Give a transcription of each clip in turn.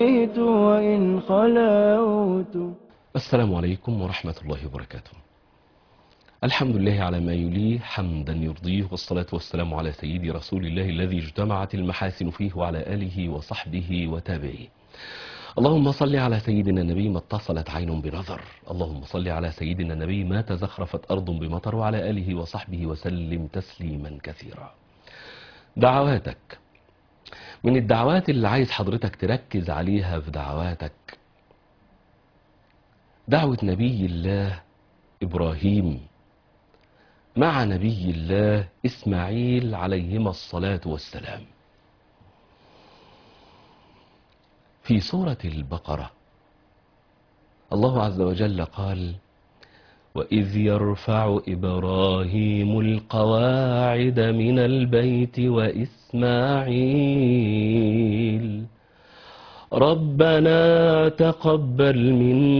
بقيت وإن خلوت السلام عليكم ورحمة الله وبركاته الحمد لله على ما يليه حمدا يرضيه والصلاة والسلام على سيدي رسول الله الذي اجتمعت المحاسن فيه وعلى آله وصحبه وتابعيه اللهم صل على سيدنا النبي ما اتصلت عين بنظر اللهم صل على سيدنا النبي ما تزخرفت أرض بمطر وعلى آله وصحبه وسلم تسليما كثيرا دعواتك من الدعوات اللي عايز حضرتك تركز عليها في دعواتك دعوة نبي الله إبراهيم مع نبي الله إسماعيل عليهما الصلاة والسلام في سورة البقرة الله عز وجل قال وإذ يرفع إبراهيم القواعد من البيت وإسماعيل ربنا تقبل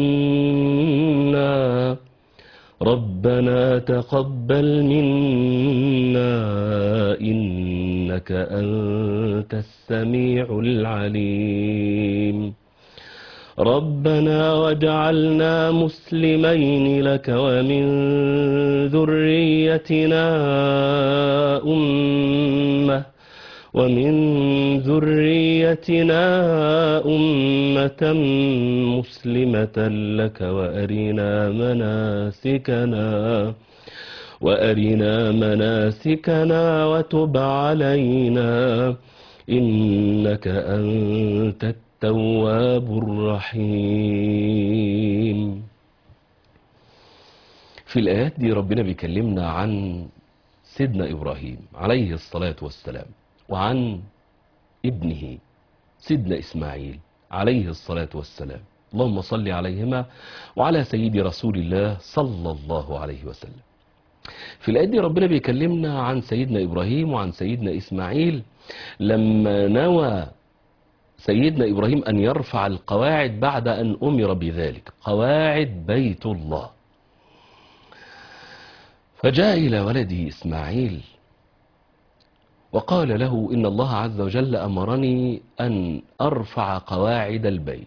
منا ربنا تقبل منا إنك أنت السميع العليم ربنا واجعلنا مسلمين لك ومن ذريتنا أمة ومن ذريتنا أمة مسلمة لك وأرنا مناسكنا وأرنا مناسكنا وتب علينا إنك أنت التواب الرحيم في الآيات دي ربنا بيكلمنا عن سيدنا إبراهيم عليه الصلاة والسلام وعن ابنه سيدنا إسماعيل عليه الصلاة والسلام اللهم صل عليهما وعلى سيد رسول الله صلى الله عليه وسلم في الآيات دي ربنا بيكلمنا عن سيدنا إبراهيم وعن سيدنا إسماعيل لما نوى سيدنا إبراهيم أن يرفع القواعد بعد أن أمر بذلك قواعد بيت الله فجاء إلى ولده إسماعيل وقال له إن الله عز وجل أمرني أن أرفع قواعد البيت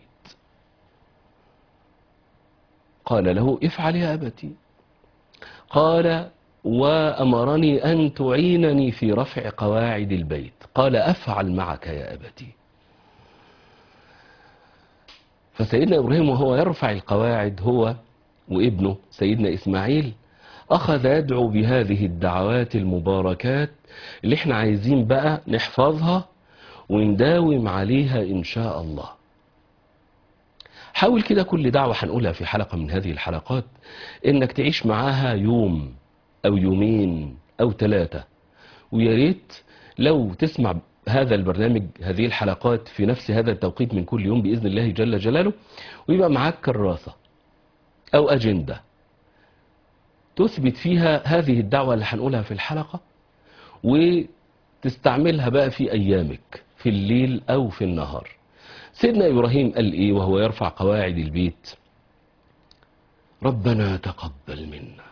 قال له افعل يا أبتي قال وأمرني أن تعينني في رفع قواعد البيت قال أفعل معك يا أبتي فسيدنا إبراهيم وهو يرفع القواعد هو وابنه سيدنا إسماعيل أخذ يدعو بهذه الدعوات المباركات اللي احنا عايزين بقى نحفظها ونداوم عليها إن شاء الله حاول كده كل دعوة هنقولها في حلقة من هذه الحلقات إنك تعيش معاها يوم أو يومين أو ثلاثة ويا ريت لو تسمع هذا البرنامج هذه الحلقات في نفس هذا التوقيت من كل يوم بإذن الله جل جلاله ويبقى معاك كراسة أو أجندة تثبت فيها هذه الدعوة اللي هنقولها في الحلقة وتستعملها بقى في أيامك في الليل أو في النهار سيدنا إبراهيم قال إيه وهو يرفع قواعد البيت ربنا تقبل منا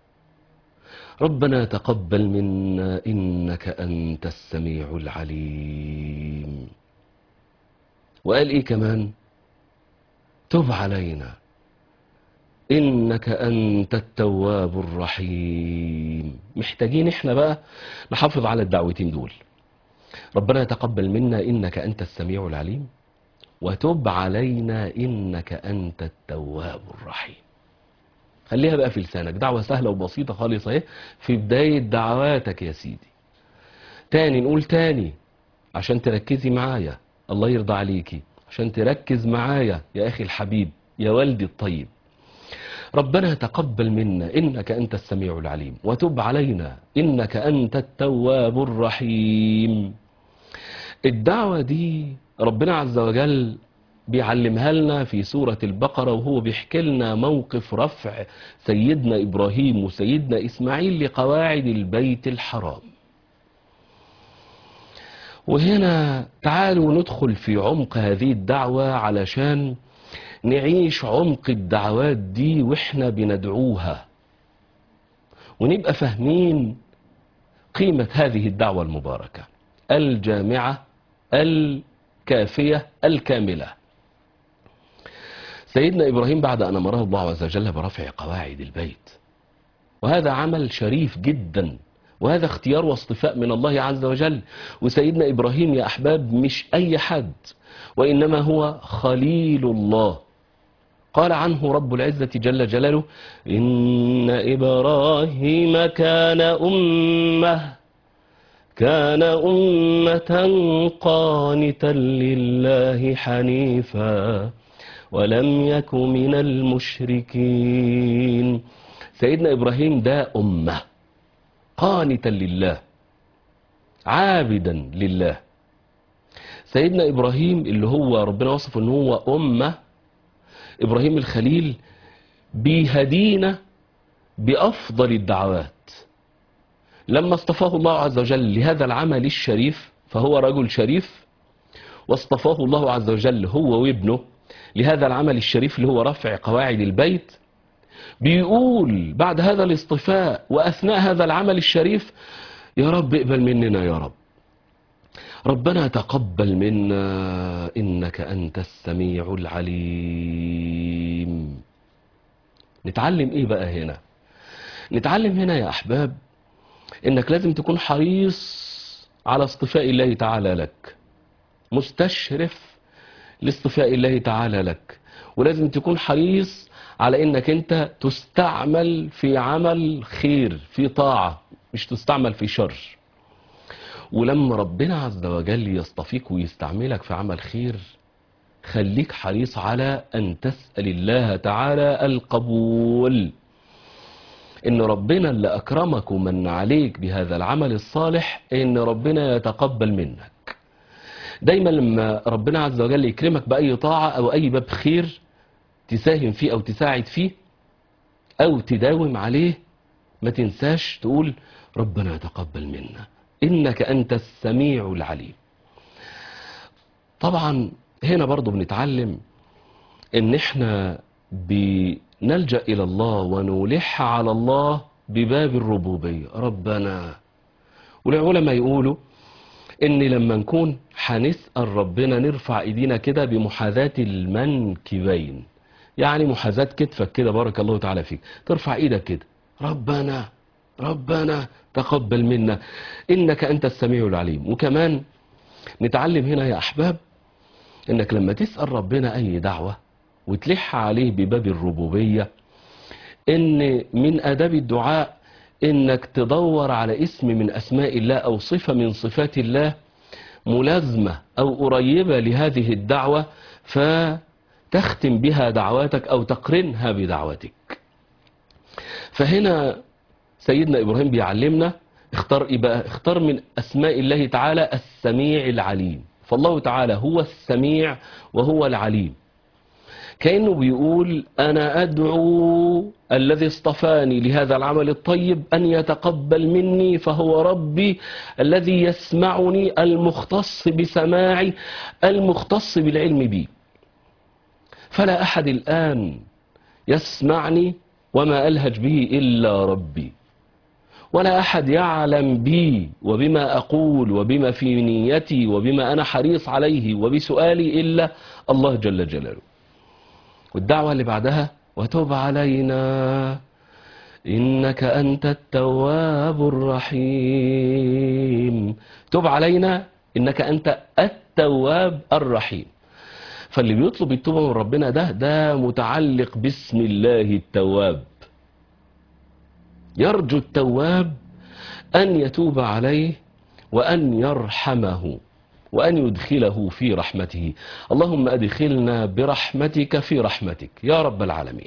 ربنا تقبل منا إنك أنت السميع العليم وقال إيه كمان تب علينا إنك أنت التواب الرحيم محتاجين إحنا بقى نحافظ على الدعوتين دول ربنا تقبل منا إنك أنت السميع العليم وتب علينا إنك أنت التواب الرحيم خليها بقى في لسانك دعوة سهلة وبسيطة خالص اهي في بداية دعواتك يا سيدي تاني نقول تاني عشان تركزي معايا الله يرضى عليكي عشان تركز معايا يا أخي الحبيب يا والدي الطيب ربنا تقبل منا إنك أنت السميع العليم وتب علينا إنك أنت التواب الرحيم الدعوة دي ربنا عز وجل بيعلمها لنا في سورة البقرة وهو بيحكي لنا موقف رفع سيدنا إبراهيم وسيدنا إسماعيل لقواعد البيت الحرام وهنا تعالوا ندخل في عمق هذه الدعوة علشان نعيش عمق الدعوات دي واحنا بندعوها ونبقى فاهمين قيمة هذه الدعوة المباركة الجامعة الكافية الكاملة سيدنا إبراهيم بعد أن أمره الله عز وجل برفع قواعد البيت وهذا عمل شريف جدا وهذا اختيار واصطفاء من الله عز وجل وسيدنا إبراهيم يا أحباب مش أي حد وإنما هو خليل الله قال عنه رب العزة جل جلاله إن إبراهيم كان أمة كان أمة قانتا لله حنيفا ولم يك من المشركين سيدنا إبراهيم ده أمة قانتا لله عابدا لله سيدنا إبراهيم اللي هو ربنا وصف أنه هو أمة إبراهيم الخليل بيهدينا بأفضل الدعوات لما اصطفاه الله عز وجل لهذا العمل الشريف فهو رجل شريف واصطفاه الله عز وجل هو وابنه لهذا العمل الشريف اللي هو رفع قواعد البيت بيقول بعد هذا الاصطفاء وأثناء هذا العمل الشريف يا رب اقبل مننا يا رب ربنا تقبل منا إنك أنت السميع العليم نتعلم إيه بقى هنا نتعلم هنا يا أحباب إنك لازم تكون حريص على اصطفاء الله تعالى لك مستشرف لاصطفاء الله تعالى لك ولازم تكون حريص على انك انت تستعمل في عمل خير في طاعة مش تستعمل في شر ولما ربنا عز وجل يصطفيك ويستعملك في عمل خير خليك حريص على ان تسأل الله تعالى القبول ان ربنا اللي اكرمك ومن عليك بهذا العمل الصالح ان ربنا يتقبل منك دايما لما ربنا عز وجل يكرمك بأي طاعة أو أي باب خير تساهم فيه أو تساعد فيه أو تداوم عليه ما تنساش تقول ربنا يتقبل منا إنك أنت السميع العليم طبعا هنا برضو بنتعلم إن إحنا بنلجأ إلى الله ونلح على الله بباب الربوبية ربنا والعلماء يقولوا ان لما نكون هنسأل ربنا نرفع ايدينا كده بمحاذاة المنكبين يعني محاذاة كتفك كده بارك الله تعالى فيك ترفع ايدك كده ربنا ربنا تقبل منا انك انت السميع العليم وكمان نتعلم هنا يا احباب انك لما تسأل ربنا اي دعوة وتلح عليه بباب الربوبية ان من اداب الدعاء انك تدور على اسم من اسماء الله او صفة من صفات الله ملازمة او قريبة لهذه الدعوة فتختم بها دعواتك او تقرنها بدعوتك فهنا سيدنا ابراهيم بيعلمنا اختار ايه بقى اختار من اسماء الله تعالى السميع العليم فالله تعالى هو السميع وهو العليم كأنه بيقول أنا أدعو الذي اصطفاني لهذا العمل الطيب أن يتقبل مني فهو ربي الذي يسمعني المختص بسماعي المختص بالعلم بي فلا أحد الآن يسمعني وما ألهج به إلا ربي ولا أحد يعلم بي وبما أقول وبما في نيتي وبما أنا حريص عليه وبسؤالي إلا الله جل جلاله والدعوة اللي بعدها وتوب علينا إنك أنت التواب الرحيم توب علينا إنك أنت التواب الرحيم فاللي بيطلب التوبة من ربنا ده ده متعلق باسم الله التواب يرجو التواب أن يتوب عليه وأن يرحمه وأن يدخله في رحمته اللهم أدخلنا برحمتك في رحمتك يا رب العالمين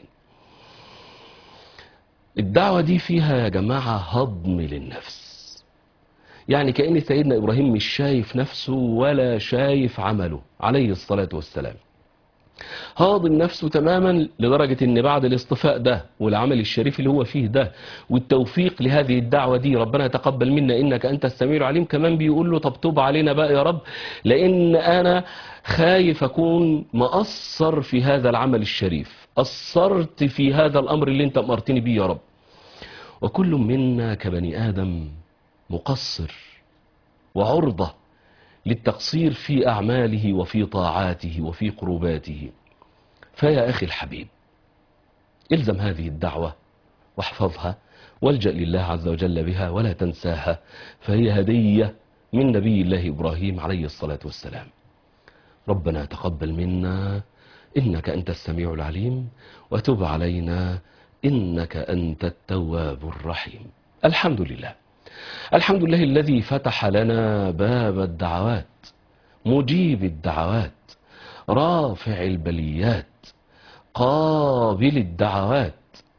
الدعوة دي فيها يا جماعة هضم للنفس يعني كأن سيدنا إبراهيم مش شايف نفسه ولا شايف عمله عليه الصلاة والسلام هاضم نفسه تماما لدرجة ان بعد الاصطفاء ده والعمل الشريف اللي هو فيه ده والتوفيق لهذه الدعوة دي ربنا يتقبل منا انك انت السميع العليم كمان بيقول له طب توب علينا بقى يا رب لان انا خايف اكون مقصر في هذا العمل الشريف قصرت في هذا الامر اللي انت امرتني بيه يا رب وكل منا كبني ادم مقصر وعرضة للتقصير في أعماله وفي طاعاته وفي قرباته فيا أخي الحبيب الزم هذه الدعوة واحفظها والجأ لله عز وجل بها ولا تنساها فهي هدية من نبي الله إبراهيم عليه الصلاة والسلام ربنا تقبل منا إنك أنت السميع العليم وتب علينا إنك أنت التواب الرحيم الحمد لله الحمد لله الذي فتح لنا باب الدعوات مجيب الدعوات رافع البليات قابل الدعوات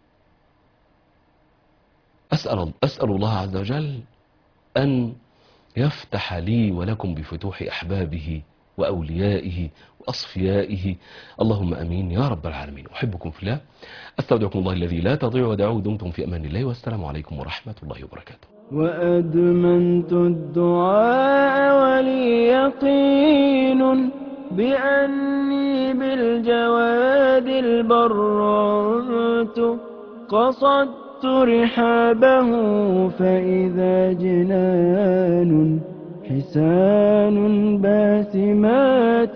أسأل, أسأل الله عز وجل أن يفتح لي ولكم بفتوح أحبابه وأوليائه وأصفيائه اللهم أمين يا رب العالمين أحبكم في الله أستودعكم الله الذي لا تضيع ودعوه دمتم في أمان الله والسلام عليكم ورحمة الله وبركاته وأدمنت الدعاء ولي يقين بأني بالجواد البرات قصدت رحابه فإذا جنان حسان باسمات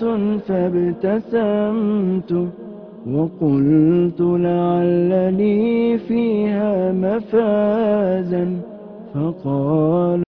فابتسمت وقلت لعل لي فيها مفازا فقال